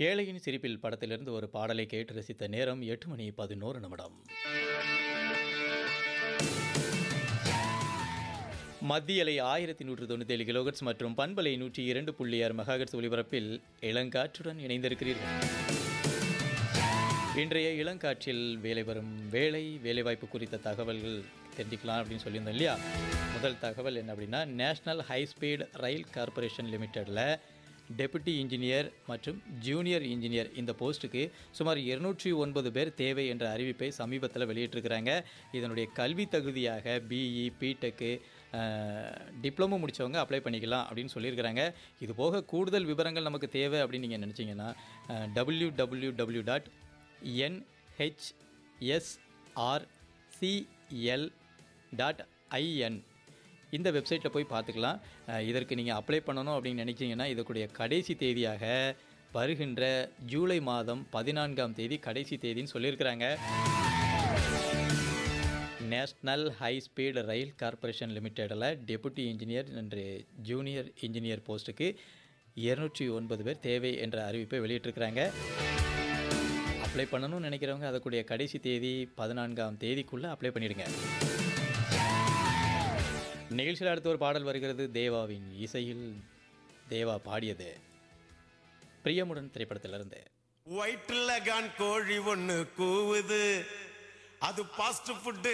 ஏழையின் சிரிப்பில் படத்திலிருந்து ஒரு பாடலை கேட்டு ரசித்த நேரம் எட்டு மணி பதினோரு நிமிடம் மத்திய அலை ஆயிரத்தி நூற்று தொண்ணூற்றி ஏழு கிலோகட்ஸ் மற்றும் பண்பலை நூற்றி இரண்டு புள்ளி ஆறு மெகாகட்ஸ் ஒலிபரப்பில் இளங்காற்றுடன் இணைந்திருக்கிறீர்கள் இன்றைய இளங்காற்றில் வேலை வரும் வேலை வேலைவாய்ப்பு குறித்த தகவல்கள் தெரிஞ்சுக்கலாம் அப்படின்னு சொல்லியிருந்தோம் இல்லையா முதல் தகவல் என்ன அப்படின்னா national high speed rail corporation லிமிட்டெடில் டெபுட்டி இன்ஜினியர் மற்றும் ஜூனியர் இன்ஜினியர் இந்த போஸ்ட்டுக்கு சுமார் இருநூற்றி ஒன்பது பேர் தேவை என்ற அறிவிப்பை சமீபத்தில் வெளியிட்டிருக்கிறாங்க இதனுடைய கல்வி தகுதியாக பிஇ பிடெக்கு டிப்ளமோ முடித்தவங்க அப்ளை பண்ணிக்கலாம் அப்படின்னு சொல்லியிருக்கிறாங்க இது போக கூடுதல் விவரங்கள் நமக்கு தேவை அப்படின்னு நீங்கள் நினச்சிங்கன்னா W W W dot N H S R C L dot I N இந்த வெப்சைட்டில் போய் பார்த்துக்கலாம் அஹ் இதற்கு நீங்கள் அப்ளை பண்ணணும் அப்படின்னு நினச்சிங்கன்னா இதற்குடைய கடைசி தேதியாக வருகின்ற ஜூலை மாதம் பதினான்காம் தேதி கடைசி தேதின்னு சொல்லியிருக்கிறாங்க national high speed rail corporation லிமிட்டெடில் டெபுட்டி இன்ஜினியர் என்று ஜூனியர் இன்ஜினியர் போஸ்ட்டுக்கு இருநூற்றி ஒன்பது பேர் தேவை என்ற அறிவிப்பை வெளியிட்டிருக்கிறாங்க அப்ளை பண்ணணும்னு நினைக்கிறவங்க அதற்குடைய கடைசி தேதி பதினான்காம் தேதிக்குள்ளே அப்ளை பண்ணிடுங்க நிகழ்ச்சியில் அடுத்த ஒரு பாடல் வருகிறது தேவாவின் இசையில் தேவா பாடியது பிரியமுடன் திரைப்படத்திலிருந்து ஒயிட் லகான் கோழி ஒண்ணு கூவுது அது பாஸ்ட் ஃபுட்